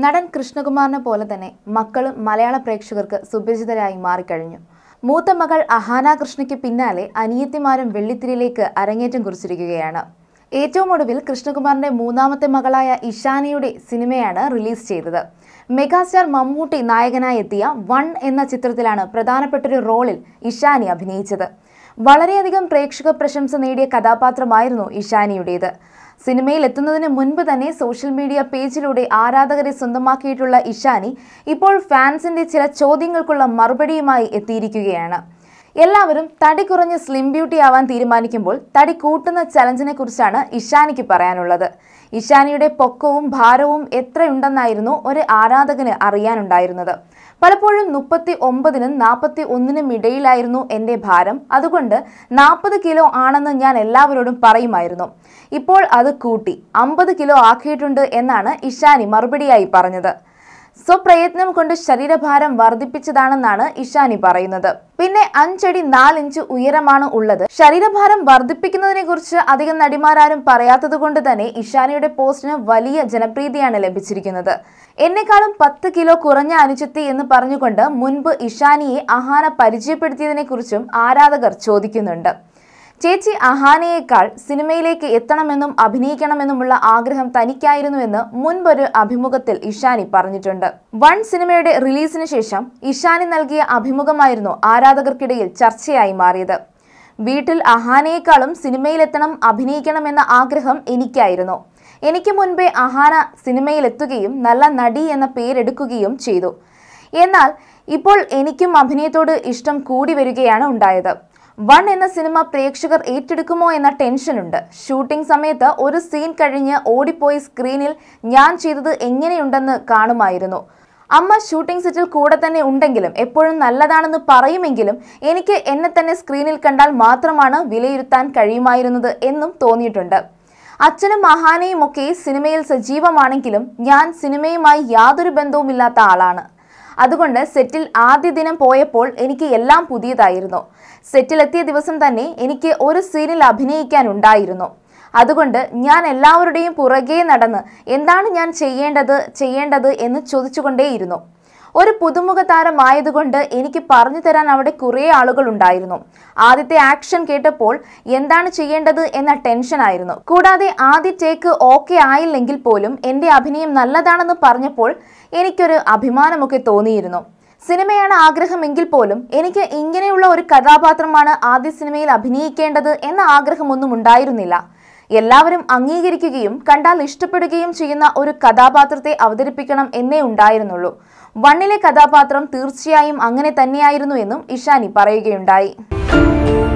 നടൻ കൃഷ്ണകുമാറിനെ പോലെ തന്നെ മക്കളും മലയാള പ്രേക്ഷകർക്ക് സുപരിചിതരായി മാറിക്കഴിഞ്ഞു മൂത്ത മകൾ അഹാന കൃഷ്ണയ്ക്ക് പിന്നാലെ അനിയത്തിമാരും വെള്ളിത്തിരിയിലേക്ക് അരങ്ങേറ്റം കുറിച്ചിരിക്കുകയാണ് ഏറ്റവും ഒടുവിൽ കൃഷ്ണകുമാറിന്റെ മൂന്നാമത്തെ മകളായ ഇഷാനിയുടെ സിനിമയാണ് റിലീസ് ചെയ്തത് മെഗാസ്റ്റാർ മമ്മൂട്ടി നായകനായി എത്തിയ വൺ എന്ന ചിത്രത്തിലാണ് പ്രധാനപ്പെട്ടൊരു റോളിൽ ഇഷാനി അഭിനയിച്ചത് വളരെയധികം പ്രേക്ഷക പ്രശംസ നേടിയ കഥാപാത്രമായിരുന്നു ഇഷാനിയുടേത് സിനിമയിൽ എത്തുന്നതിന് മുൻപ് തന്നെ സോഷ്യൽ മീഡിയ പേജിലൂടെ ആരാധകരെ സ്വന്തമാക്കിയിട്ടുള്ള ഇഷാനി ഇപ്പോൾ ഫാൻസിന്റെ ചില ചോദ്യങ്ങൾക്കുള്ള മറുപടിയുമായി എത്തിയിരിക്കുകയാണ് എല്ലാവരും തടി കുറഞ്ഞ് സ്ലിം ബ്യൂട്ടി ആവാൻ തീരുമാനിക്കുമ്പോൾ തടി കൂട്ടുന്ന ചലഞ്ചിനെ കുറിച്ചാണ് ഇഷാനിക്ക് പറയാനുള്ളത് ഇഷാനിയുടെ പൊക്കവും ഭാരവും എത്രയുണ്ടെന്നായിരുന്നു ഒരു ആരാധകന് അറിയാനുണ്ടായിരുന്നത് പലപ്പോഴും മുപ്പത്തി ഒമ്പതിനും നാൽപ്പത്തി ഒന്നിനും ഇടയിലായിരുന്നു എൻ്റെ ഭാരം അതുകൊണ്ട് നാൽപ്പത് കിലോ ആണെന്ന് ഞാൻ എല്ലാവരോടും പറയുമായിരുന്നു ഇപ്പോൾ അത് കൂട്ടി അമ്പത് കിലോ ആക്കിയിട്ടുണ്ട് എന്നാണ് ഇഷാനി മറുപടിയായി പറഞ്ഞത് സ്വപ്രയത്നം കൊണ്ട് ശരീരഭാരം വർദ്ധിപ്പിച്ചതാണെന്നാണ് ഇഷാനി പറയുന്നത് പിന്നെ അഞ്ചടി നാലിഞ്ച് ഉയരമാണ് ഉള്ളത് ശരീരഭാരം വർദ്ധിപ്പിക്കുന്നതിനെ കുറിച്ച് അധികം നടിമാരാരും പറയാത്തത് കൊണ്ട് തന്നെ ഇഷാനിയുടെ പോസ്റ്റിന് വലിയ ജനപ്രീതിയാണ് ലഭിച്ചിരിക്കുന്നത് എന്നെക്കാളും പത്ത് കിലോ കുറഞ്ഞ അനുജത്തി എന്ന് പറഞ്ഞുകൊണ്ട് മുൻപ് ഇഷാനിയെ അഹാന പരിചയപ്പെടുത്തിയതിനെ കുറിച്ചും ആരാധകർ ചോദിക്കുന്നുണ്ട് ചേച്ചി അഹാനയേക്കാൾ സിനിമയിലേക്ക് എത്തണമെന്നും അഭിനയിക്കണമെന്നുമുള്ള ആഗ്രഹം തനിക്കായിരുന്നുവെന്ന് മുൻപൊരു അഭിമുഖത്തിൽ ഇഷാനി പറഞ്ഞിട്ടുണ്ട് വൺ സിനിമയുടെ റിലീസിന് ശേഷം ഇഷാനി നൽകിയ അഭിമുഖമായിരുന്നു ആരാധകർക്കിടയിൽ ചർച്ചയായി മാറിയത് വീട്ടിൽ അഹാനയേക്കാളും സിനിമയിലെത്തണം അഭിനയിക്കണമെന്ന ആഗ്രഹം എനിക്കായിരുന്നു എനിക്ക് മുൻപേ അഹാന സിനിമയിലെത്തുകയും നല്ല നടി എന്ന പേരെടുക്കുകയും ചെയ്തു എന്നാൽ ഇപ്പോൾ എനിക്കും അഭിനയത്തോട് ഇഷ്ടം കൂടി വരികയാണ് ഉണ്ടായത് വൺ എന്ന സിനിമ പ്രേക്ഷകർ ഏറ്റെടുക്കുമോ എന്ന ടെൻഷനുണ്ട് ഷൂട്ടിംഗ് സമയത്ത് ഒരു സീൻ കഴിഞ്ഞ് ഓടിപ്പോയി സ്ക്രീനിൽ ഞാൻ ചെയ്തത് എങ്ങനെയുണ്ടെന്ന് കാണുമായിരുന്നു അമ്മ ഷൂട്ടിംഗ് സെറ്റിൽ കൂടെ തന്നെ ഉണ്ടെങ്കിലും എപ്പോഴും നല്ലതാണെന്ന് പറയുമെങ്കിലും എനിക്ക് എന്നെ തന്നെ സ്ക്രീനിൽ കണ്ടാൽ മാത്രമാണ് വിലയിരുത്താൻ കഴിയുമായിരുന്നത് എന്നും തോന്നിയിട്ടുണ്ട് അച്ഛനും മഹാനയും ഒക്കെ സിനിമയിൽ സജീവമാണെങ്കിലും ഞാൻ സിനിമയുമായി യാതൊരു ബന്ധവുമില്ലാത്ത ആളാണ് അതുകൊണ്ട് സെറ്റിൽ ആദ്യ ദിനം പോയപ്പോൾ എനിക്ക് എല്ലാം പുതിയതായിരുന്നു സെറ്റിലെത്തിയ ദിവസം തന്നെ എനിക്ക് ഒരു സീനിൽ അഭിനയിക്കാനുണ്ടായിരുന്നു അതുകൊണ്ട് ഞാൻ എല്ലാവരുടെയും പുറകെ നടന്ന് എന്താണ് ഞാൻ ചെയ്യേണ്ടത് ചെയ്യേണ്ടത് എന്ന് ചോദിച്ചുകൊണ്ടേയിരുന്നു ഒരു പുതുമുഖ താരമായതുകൊണ്ട് എനിക്ക് പറഞ്ഞു തരാൻ അവിടെ കുറേ ആളുകൾ ഉണ്ടായിരുന്നു ആദ്യത്തെ ആക്ഷൻ കേട്ടപ്പോൾ എന്താണ് ചെയ്യേണ്ടത് എന്ന ടെൻഷനായിരുന്നു കൂടാതെ ആദ്യ ടേക്ക് ഓക്കെ ആയില്ലെങ്കിൽ പോലും എൻ്റെ അഭിനയം നല്ലതാണെന്ന് പറഞ്ഞപ്പോൾ എനിക്കൊരു അഭിമാനമൊക്കെ തോന്നിയിരുന്നു സിനിമയാണ് ആഗ്രഹമെങ്കിൽ പോലും എനിക്ക് ഇങ്ങനെയുള്ള ഒരു കഥാപാത്രമാണ് ആദ്യ സിനിമയിൽ അഭിനയിക്കേണ്ടത് എന്ന ആഗ്രഹമൊന്നും ഉണ്ടായിരുന്നില്ല എല്ലാവരും അംഗീകരിക്കുകയും കണ്ടാൽ ഇഷ്ടപ്പെടുകയും ചെയ്യുന്ന ഒരു കഥാപാത്രത്തെ അവതരിപ്പിക്കണം എന്നേ ഉണ്ടായിരുന്നുള്ളൂ വണ്ണിലെ കഥാപാത്രം തീർച്ചയായും അങ്ങനെ തന്നെയായിരുന്നു എന്നും ഇഷാനി പറയുകയുണ്ടായി